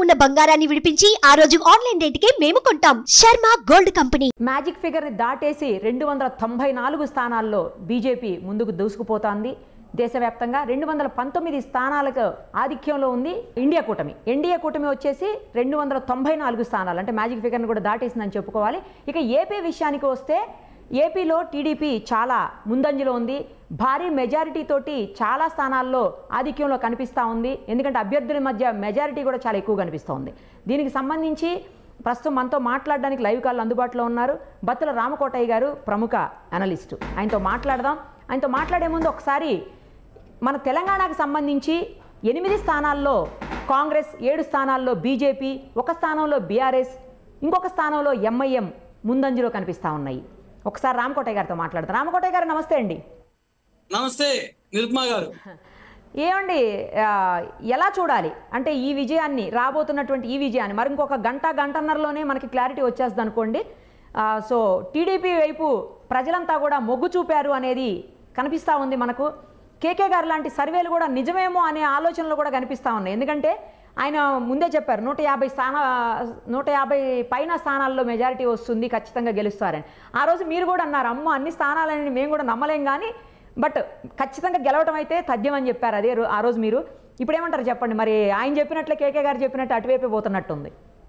ఉన్న బంగారాన్ని విడిపించి ఆ రోజు ఆన్లైన్ రేటుకే మేము కొంటాం శర్మ గోల్డ్ కంపెనీ మ్యాజిక్ ఫిగర్ని దాటేసి రెండు వందల తొంభై నాలుగు స్థానాల్లో బీజేపీ ముందుకు దూసుకుపోతోంది దేశవ్యాప్తంగా రెండు వందల పంతొమ్మిది స్థానాలకు ఆధిక్యంలో ఉంది ఇండియా కూటమి ఎన్డీఏ కూటమి వచ్చేసి రెండు వందల తొంభై నాలుగు స్థానాలు అంటే మ్యాజిక్ ఫిగర్ని కూడా దాటేసిందని చెప్పుకోవాలి ఇక ఏపీ విషయానికి వస్తే ఏపీలో టీడీపీ చాలా ముందంజలో ఉంది భారీ మెజారిటీ తోటి చాలా స్థానాల్లో ఆధిక్యంలో కనిపిస్తూ ఉంది ఎందుకంటే అభ్యర్థుల మధ్య మెజారిటీ కూడా చాలా ఎక్కువ కనిపిస్తూ ఉంది దీనికి సంబంధించి ప్రస్తుతం మనతో మాట్లాడడానికి లైవ్ కాల్ అందుబాటులో ఉన్నారు బత్తుల రామకోటయ్య గారు ప్రముఖ అనలిస్టు ఆయనతో మాట్లాడదాం ఆయనతో మాట్లాడే ముందు ఒకసారి మన తెలంగాణకు సంబంధించి ఎనిమిది స్థానాల్లో కాంగ్రెస్ ఏడు స్థానాల్లో బీజేపీ ఒక స్థానంలో బీఆర్ఎస్ ఇంకొక స్థానంలో ఎంఐఎం ముందంజలో కనిపిస్తూ ఉన్నాయి ఒకసారి రామకోటయ్య గారితో మాట్లాడతాం రామకోటయ్య గారు నమస్తే అండి నమస్తే నిరుపమా గారు ఏమండి ఆ, ఎలా చూడాలి అంటే ఈ విజయాన్ని రాబోతున్నటువంటి ఈ విజయాన్ని మరి ఇంకొక గంట గంటన్నరలోనే మనకి క్లారిటీ వచ్చేస్తుంది అనుకోండి ఆ, సో టీడీపీ వైపు ప్రజలంతా కూడా మొగ్గు చూపారు అనేది కనిపిస్తూ ఉంది మనకు కేకే గారు లాంటి సర్వేలు కూడా నిజమేమో అనే ఆలోచనలు కూడా కనిపిస్తూ ఉన్నాయి ఎందుకంటే ఆయన ముందే చెప్పారు నూట యాభై స్థాన నూట యాభై పైన స్థానాల్లో మెజారిటీ వస్తుంది ఖచ్చితంగా గెలుస్తారని ఆ రోజు మీరు కూడా అన్నారు అమ్మ అన్ని స్థానాలని మేము కూడా నమ్మలేం కానీ బట్ ఖచ్చితంగా గెలవడం అయితే తథ్యం అని చెప్పారు అదే రో- ఆ రోజు మీరు ఇప్పుడు ఏమంటారు చెప్పండి మరి ఆయన చెప్పినట్లే కేకే గారు చెప్పినట్టు అటువైపే పోతున్నట్టుంది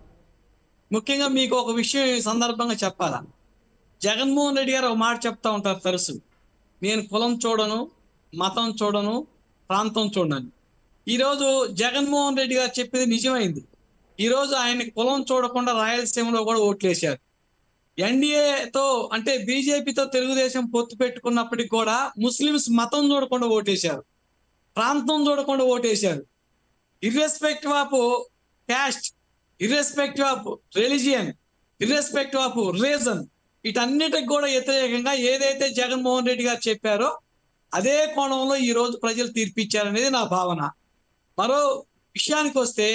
ముఖ్యంగా మీకు ఒక విషయం ఈ సందర్భంగా చెప్పాలా జగన్మోహన్ రెడ్డి గారు ఒక మాట చెప్తా ఉంటారు తరచు నేను కులం చూడను మతం చూడను ప్రాంతం చూడను ఈరోజు జగన్మోహన్ రెడ్డి గారు చెప్పింది నిజమైంది ఈరోజు ఆయన కులం చూడకుండా రాయలసీమలో కూడా ఓట్లేశారు ఎన్డీఏతో అంటే బీజేపీతో తెలుగుదేశం పొత్తు పెట్టుకున్నప్పటికి కూడా ముస్లిమ్స్ మతం చూడకుండా ఓటేశారు ప్రాంతం చూడకుండా ఓటేశారు irrespective of caste irrespective of religion irrespective of reason వీటన్నిటికి కూడా వ్యతిరేకంగా ఏదైతే జగన్మోహన్ రెడ్డి గారు చెప్పారో అదే కోణంలో ఈ రోజు ప్రజలు తీర్పిచ్చారనేది నా భావన మరో విషయానికి వస్తే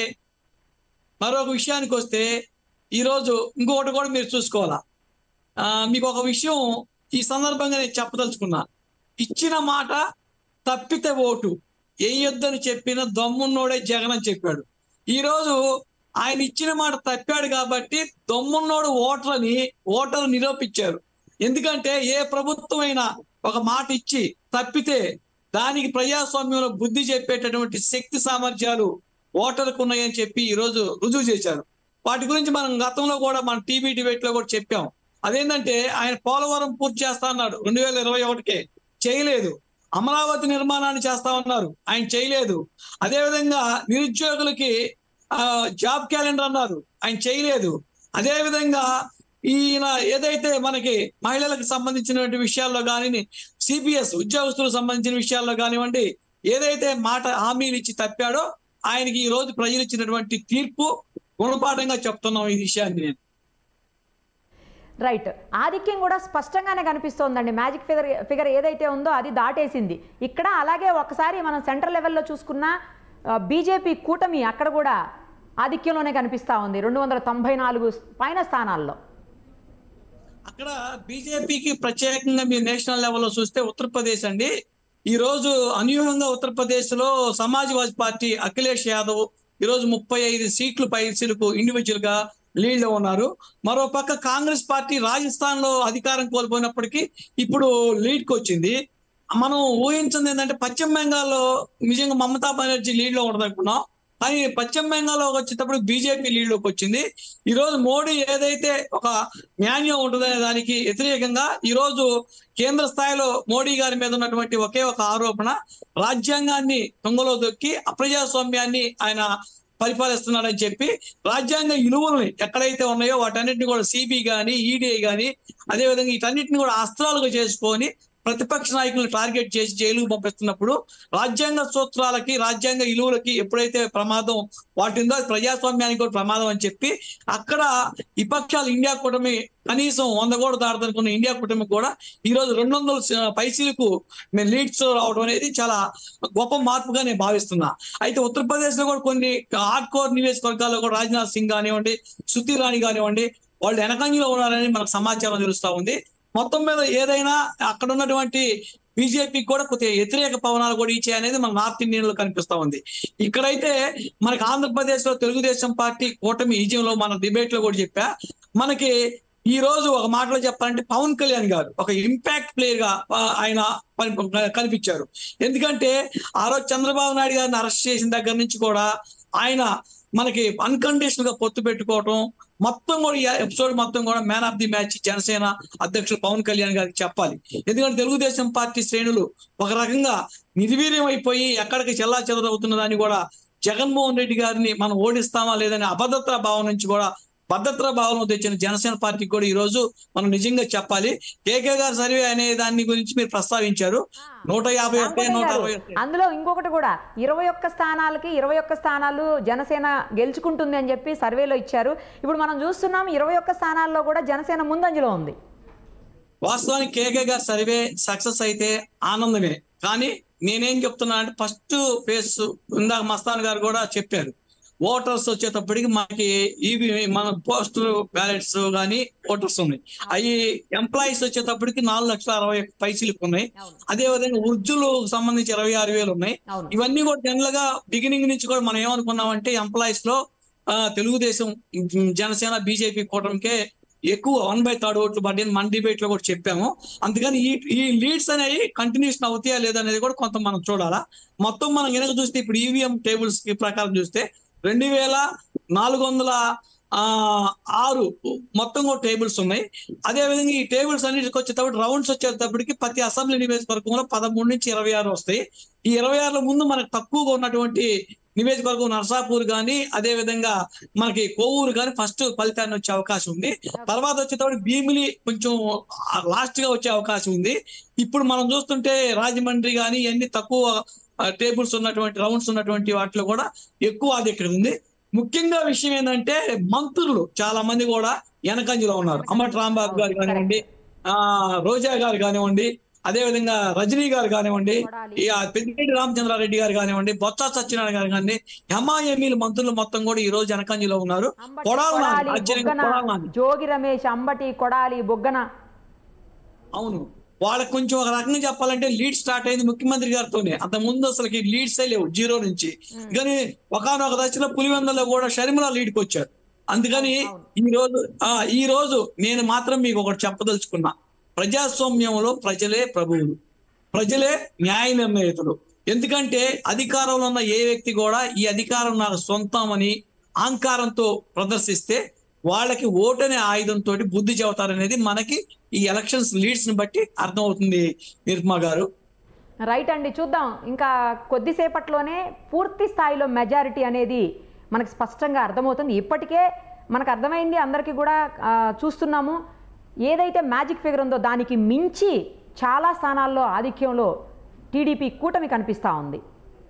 మరొక విషయానికి వస్తే ఈరోజు ఇంకొకటి కూడా మీరు చూసుకోవాలా ఆ, మీకు ఒక విషయం ఈ సందర్భంగా నేను చెప్పదలుచుకున్నా ఇచ్చిన మాట తప్పితే ఓటు వేయొద్దని చెప్పిన దమ్మున్నోడే జగన్ అని చెప్పాడు ఈ రోజు ఆయన ఇచ్చిన మాట తప్పాడు కాబట్టి దమ్మున్నోడు ఓటర్ అని ఓటర్ నిరూపించారు ఎందుకంటే ఏ ప్రభుత్వం అయినా ఒక మాట ఇచ్చి తప్పితే దానికి ప్రజాస్వామ్యంలో బుద్ధి చెప్పేటటువంటి శక్తి సామర్థ్యాలు ఓటర్కు ఉన్నాయని చెప్పి ఈ రోజు రుజువు చేశారు వాటి గురించి మనం గతంలో కూడా మన టీవీ డిబేట్ లో కూడా చెప్పాం అదేంటంటే ఆయన పోలవరం పూర్తి చేస్తా అన్నాడు రెండు వేల ఇరవై ఒకటికే చేయలేదు అమరావతి నిర్మాణాన్ని చేస్తా ఉన్నారు ఆయన చేయలేదు అదేవిధంగా నిరుద్యోగులకి ఆ, జాబ్ క్యాలెండర్ అన్నారు ఆయన చేయలేదు అదే విధంగా ఈయన ఏదైతే మనకి మహిళలకు సంబంధించినటువంటి విషయాల్లో కానీ సిపిఎస్ ఉద్యోగస్తులకు సంబంధించిన విషయాల్లో కానివ్వండి ఏదైతే మాట హామీలు ఇచ్చి తప్పాడో ఆయనకి ఈ రోజు ప్రజలు ఇచ్చినటువంటి తీర్పు గుణపాఠంగా చెప్తున్నాం ఈ విషయాన్ని నేను రైట్ ఆధిక్యం కూడా స్పష్టంగానే కనిపిస్తోందండి మ్యాజిక్ ఫిగర్ ఫిగర్ ఏదైతే ఉందో అది దాటేసింది ఇక్కడ అలాగే ఒకసారి మనం సెంట్రల్ లెవెల్లో చూసుకున్న బీజేపీ కూటమి అక్కడ కూడా ఆధిక్యంలోనే కనిపిస్తూ ఉంది రెండు వందల తొంభై నాలుగు పైన స్థానాల్లో అక్కడ బీజేపీకి ప్రత్యేకంగా మీరు నేషనల్ లెవెల్లో చూస్తే ఉత్తరప్రదేశ్ అండి ఈ రోజు అనూహ్యంగా ఉత్తరప్రదేశ్ లో సమాజ్వాదీ పార్టీ అఖిలేష్ యాదవ్ ఈ రోజు ముప్పై ఐదు సీట్లు పైసలకు ఇండివిజువల్ గా లీడ్ లో ఉన్నారు మరో పక్క కాంగ్రెస్ పార్టీ రాజస్థాన్ లో అధికారం కోల్పోయినప్పటికీ ఇప్పుడు లీడ్ కి వచ్చింది మనం ఊహించింది ఏంటంటే పశ్చిమ బెంగాల్లో నిజంగా మమతా బెనర్జీ లీడ్ లో ఉండదు అనుకున్నాం కానీ పశ్చిమ బెంగాల్లో వచ్చేటప్పుడు బీజేపీ లీడ్ లోకి వచ్చింది ఈ రోజు మోడీ ఏదైతే ఒక న్యాయం ఉంటుందనే దానికి వ్యతిరేకంగా ఈ రోజు కేంద్ర స్థాయిలో మోడీ గారి మీద ఉన్నటువంటి ఒకే ఒక ఆరోపణ రాజ్యాంగాన్ని తొంగలో దొక్కి అప్రజాస్వామ్యాన్ని ఆయన పరిపాలిస్తున్నాడని చెప్పి రాజ్యాంగ విలువల్ని ఎక్కడైతే ఉన్నాయో వాటన్నిటిని కూడా సిబి గాని ఈడీఐ గాని అదేవిధంగా వీటన్నిటిని కూడా అస్త్రాలుగా చేసుకొని ప్రతిపక్ష నాయకులను టార్గెట్ చేసి జైలుకు పంపిస్తున్నప్పుడు రాజ్యాంగ సూత్రాలకి రాజ్యాంగ విలువలకి ఎప్పుడైతే ప్రమాదం వాటిందో అది ప్రజాస్వామ్యానికి కూడా ప్రమాదం అని చెప్పి అక్కడ విపక్షాలు ఇండియా కూటమి కనీసం వంద కూడా దాడదనుకున్న ఇండియా కూటమి కూడా ఈ రోజు రెండు వందల పైసలకు మేము లీడ్స్ రావడం అనేది చాలా గొప్ప మార్పుగా నేను భావిస్తున్నా అయితే ఉత్తరప్రదేశ్ లో కూడా కొన్ని హార్డ్ కోర్ నియోజకవర్గాల్లో కూడా రాజ్నాథ్ సింగ్ కానివ్వండి శృతి రాణి కానివ్వండి వాళ్ళు వెనకంజలో ఉన్నారని మనకు సమాచారం తెలుస్తా ఉంది మొత్తం మీద ఏదైనా అక్కడ ఉన్నటువంటి బీజేపీకి కూడా కొద్దిగా వ్యతిరేక పవనాలు కూడా ఇచ్చే అనేది మన నార్త్ ఇండియన్ లో కనిపిస్తా ఉంది ఇక్కడైతే మనకి ఆంధ్రప్రదేశ్ లో తెలుగుదేశం పార్టీ కూటమి విజయంలో మన డిబేట్ లో కూడా చెప్పా మనకి ఈ రోజు ఒక మాటలో చెప్పాలంటే పవన్ కళ్యాణ్ గారు ఒక ఇంపాక్ట్ ప్లేయర్ గా ఆ, ఆయన పని- కనిపించారు ఎందుకంటే ఆ రోజు చంద్రబాబు నాయుడు గారిని అరెస్ట్ చేసిన దగ్గర నుంచి కూడా ఆయన మనకి అన్కండిషనల్ గా పొత్తు పెట్టుకోవటం మొత్తం కూడా ఈ ఎపిసోడ్ మొత్తం కూడా man of the match Janasena అధ్యక్షుడు పవన్ కళ్యాణ్ గారికి చెప్పాలి ఎందుకంటే తెలుగుదేశం పార్టీ శ్రేణులు ఒక రకంగా నిర్వీర్యం అయిపోయి ఎక్కడికి చెల్లా చెదరవుతున్నదాన్ని కూడా జగన్మోహన్ రెడ్డి గారిని మనం ఓడిస్తామా లేదని అభద్రతా భావం నుంచి కూడా భద్రతా భావన తెచ్చిన జనసేన పార్టీకి కూడా ఈ రోజు మనం నిజంగా చెప్పాలి కేకే గారు సర్వే అనే దాని గురించి మీరు ప్రస్తావించారు నూట యాభై ఒక్క రామకోటి నూట గారు, అరవై ఒక్క అందులో ఇంకొకటి కూడా ఇరవై ఒక్క స్థానాలకి ఇరవై ఒక్క స్థానాలు జనసేన గెలుచుకుంటుంది అని చెప్పి సర్వేలో ఇచ్చారు ఇప్పుడు మనం చూస్తున్నాం ఇరవై ఒక్క స్థానాల్లో కూడా జనసేన ముందంజలో ఉంది వాస్తవానికి కేకే గారు సర్వే సక్సెస్ అయితే ఆనందమే కానీ నేనేం చెప్తున్నా అంటే ఫస్ట్ ఫేస్ ఇందాక మస్తాన్ గారు కూడా చెప్పారు ఓటర్స్ వచ్చేటప్పటికి మనకి ఇవి మన పోస్టల్ బ్యాలెట్స్ కానీ ఓటర్స్ ఉన్నాయి అవి ఎంప్లాయీస్ వచ్చేటప్పటికి నాలుగు లక్షల అరవై ఒక్క పైసలకు ఉన్నాయి అదే విధంగా వృద్ధులు సంబంధించి ఇరవై ఆరు వేలు ఉన్నాయి అవును ఇవన్నీ కూడా జనరల్ గా బిగినింగ్ నుంచి కూడా మనం ఏమనుకున్నామంటే ఎంప్లాయీస్ లో ఆ, తెలుగుదేశం ఉమ్, జనసేన బీజేపీ కూటమికే ఎక్కువ వన్ బై థర్డ్ ఓట్లు పడ్డాయని మన డిబేట్ లో కూడా చెప్పాము అందుకని ఈ ఈ లీడ్స్ అనేవి కంటిన్యూషన్ అవుతాయా లేదా అనేది కూడా కొంత మనం చూడాలా మొత్తం మనం కనుక చూస్తే ఇప్పుడు ఈవీఎం టేబుల్స్ కి ప్రకారం చూస్తే రెండు వేల నాలుగు వందల ఆ ఆరు మొత్తం కూడా టేబుల్స్ ఉన్నాయి అదే విధంగా ఈ టేబుల్స్ అన్నిటికి వచ్చేటప్పుడు రౌండ్స్ వచ్చేటప్పటికి ప్రతి అసెంబ్లీ నియోజకవర్గంలో పదమూడు నుంచి ఇరవై ఆరు వస్తాయి ఈ ఇరవై ఆరుల ముందు మనకు తక్కువగా ఉన్నటువంటి నియోజకవర్గం నర్సాపూర్ కానీ అదే విధంగా మనకి కోవూరు కానీ ఫస్ట్ ఫలితాన్ని వచ్చే అవకాశం ఉంది తర్వాత వచ్చేటప్పుడు భీమిలి కొంచెం లాస్ట్ గా వచ్చే అవకాశం ఉంది ఇప్పుడు మనం చూస్తుంటే రాజమండ్రి కానీ ఇవన్నీ తక్కువ టేబుల్స్ ఉన్నటువంటి రౌండ్స్ ఉన్నటువంటి వాటిలో కూడా ఎక్కువ ఆధిక్యత ఉంది ముఖ్యంగా విషయం ఏంటంటే మంత్రులు చాలా మంది కూడా వెనకంజలో ఉన్నారు అమ్మటి రాంబాబు గారు కానివ్వండి ఆ రోజా గారు కానివ్వండి అదే విధంగా రజనీ గారు కానివ్వండి ఈ ఆ పెద్దిరెడ్డి రామచంద్రారెడ్డి గారు కానివ్వండి బొత్స సత్యనారాయణ గారు కానివ్వండి ఎంఐఎంఈల మంత్రులు మొత్తం కూడా ఈ రోజు వెనకంజలో ఉన్నారు అంబటి, కొడాలి నాని, కొడాలి, ఆశ్చర్యంగా బుగ్గన, కొడాలి నాని. జోగి రమేష్ అంబటి కొడాలి బొగ్గన అవును వాళ్ళకి కొంచెం ఒక రకంగా చెప్పాలంటే లీడ్ స్టార్ట్ అయింది ముఖ్యమంత్రి గారితోనే అంత ముందు అసలుకి లీడ్సే లేవు జీరో నుంచి కానీ ఒకనొక దశలో పులివెందలో కూడా షర్మిల లీడ్కి వచ్చారు అందుకని ఈ రోజు ఆ ఈ రోజు నేను మాత్రం మీకు ఒకటి చెప్పదలుచుకున్నా ప్రజాస్వామ్యంలో ప్రజలే ప్రభువులు ప్రజలే న్యాయ నిర్ణేతలు ఎందుకంటే అధికారంలో ఉన్న ఏ వ్యక్తి కూడా ఈ అధికారం నాకు సొంతం అని అహంకారంతో ప్రదర్శిస్తే వాళ్ళకి ఓటనే ఆయుధంతో బుద్ధి చెబుతారనేది మనకి ఈ ఎలక్షన్స్ లీడ్స్ ని బట్టి అర్థమవుతుంది నిర్మా గారు రైట్ అండి చూద్దాం ఇంకా కొద్దిసేపట్లోనే పూర్తి స్థాయిలో మెజారిటీ అనేది మనకు స్పష్టంగా అర్థమవుతుంది ఇప్పటికే మనకు అర్థమైంది అందరికీ కూడా ఆ, చూస్తున్నాము ఏదైతే మ్యాజిక్ ఫిగర్ ఉందో దానికి మించి చాలా స్థానాల్లో ఆధిక్యంలో టీడీపీ కూటమి కనిపిస్తూ ఉంది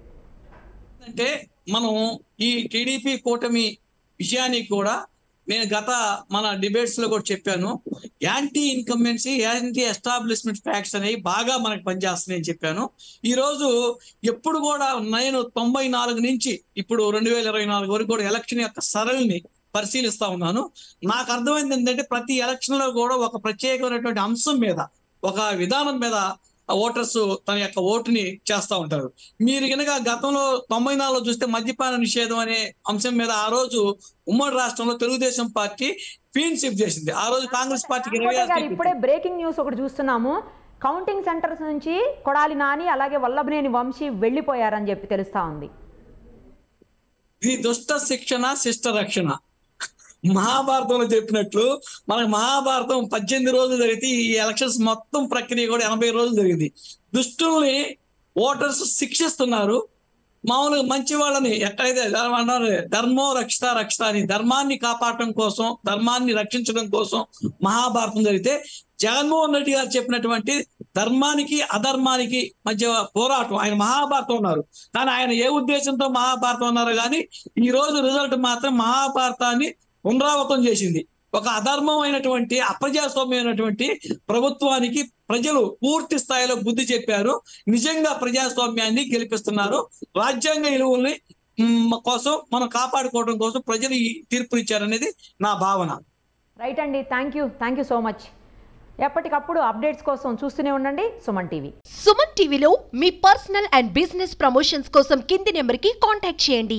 అంటే మనం ఈ టీడీపీ కూటమి విషయానికి కూడా నేను గత మన డిబేట్స్ లో కూడా చెప్పాను anti incumbency anti establishment facts అనేవి బాగా మనకు పనిచేస్తున్నాయని చెప్పాను ఈ రోజు ఎప్పుడు కూడా నేను తొంభై నాలుగు నుంచి ఇప్పుడు రెండు వేల ఇరవై నాలుగు వరకు కూడా ఎలక్షన్ యొక్క సరళిని పరిశీలిస్తా ఉన్నాను నాకు అర్థమైంది ఏంటంటే ప్రతి ఎలక్షన్ లో కూడా ఒక ప్రత్యేకమైనటువంటి అంశం మీద ఒక విధానం మీద ఓటర్స్ తన యొక్క ఓటుని చేస్తా ఉంటారు మీరు కనుక గతంలో తొంభై నాలుగులో చూస్తే మద్యపాన నిషేధం అనే అంశం మీద ఆ రోజు ఉమ్మడి రాష్ట్రంలో తెలుగుదేశం పార్టీ క్లీన్ స్విప్ చేసింది ఆ రోజు కాంగ్రెస్ పార్టీకి ఇరవై రామకోట ఆరు గారు సీట్లు ఇప్పుడే బ్రేకింగ్ న్యూస్ ఒకటి చూస్తున్నాము కౌంటింగ్ సెంటర్స్ నుంచి కొడాలి నాని అలాగే వల్లభనేని వంశీ వెళ్ళిపోయారని చెప్పి తెలుస్తా ఉంది ఇది దుష్ట శిక్షణ శిష్ట రక్షణ మహాభారతంలో చెప్పినట్లు మనకు మహాభారతం పద్దెనిమిది రోజులు జరిగితే ఈ ఎలక్షన్స్ మొత్తం ప్రక్రియ కూడా ఎనభై రోజులు జరిగింది దుష్టుల్ని ఓటర్స్ శిక్షిస్తున్నారు మామూలుగా మంచి వాళ్ళని ఎక్కడైతే అన్నారు ధర్మో రక్షిత రక్షిత అని ధర్మాన్ని కాపాడటం కోసం ధర్మాన్ని రక్షించడం కోసం మహాభారతం జరిగితే జగన్మోహన్ రెడ్డి గారు చెప్పినటువంటి ధర్మానికి అధర్మానికి మధ్య పోరాటం ఆయన మహాభారతం ఉన్నారు కానీ ఆయన ఏ ఉద్దేశంతో మహాభారతం ఉన్నారు కానీ ఈ రోజు రిజల్ట్ మాత్రం మహాభారతాన్ని పునరావృతం చేసింది ఒక అధర్మమైనటువంటి అప్రజాస్వామ్యమైనటువంటి ప్రభుత్వానికి ప్రజలు పూర్తి స్థాయిలో బుద్ధి చెప్పారు నిజంగా ప్రజాస్వామ్యాన్ని గెలిపిస్తున్నారు రాజ్యాంగ విలువల్ని మ్, కోసం మనం కాపాడుకోవడం కోసం ప్రజలు ఈ తీర్పునిచ్చారనేది నా భావన రైట్ అండి thank you thank you so much ఎప్పటికప్పుడు అప్డేట్స్ కోసం చూస్తూనే ఉండండి సుమన్ టీవీ సుమన్ టీవీలో మీ పర్సనల్ అండ్ బిజినెస్ ప్రమోషన్స్ కోసం కింది నెంబర్కి కాంటాక్ట్ చేయండి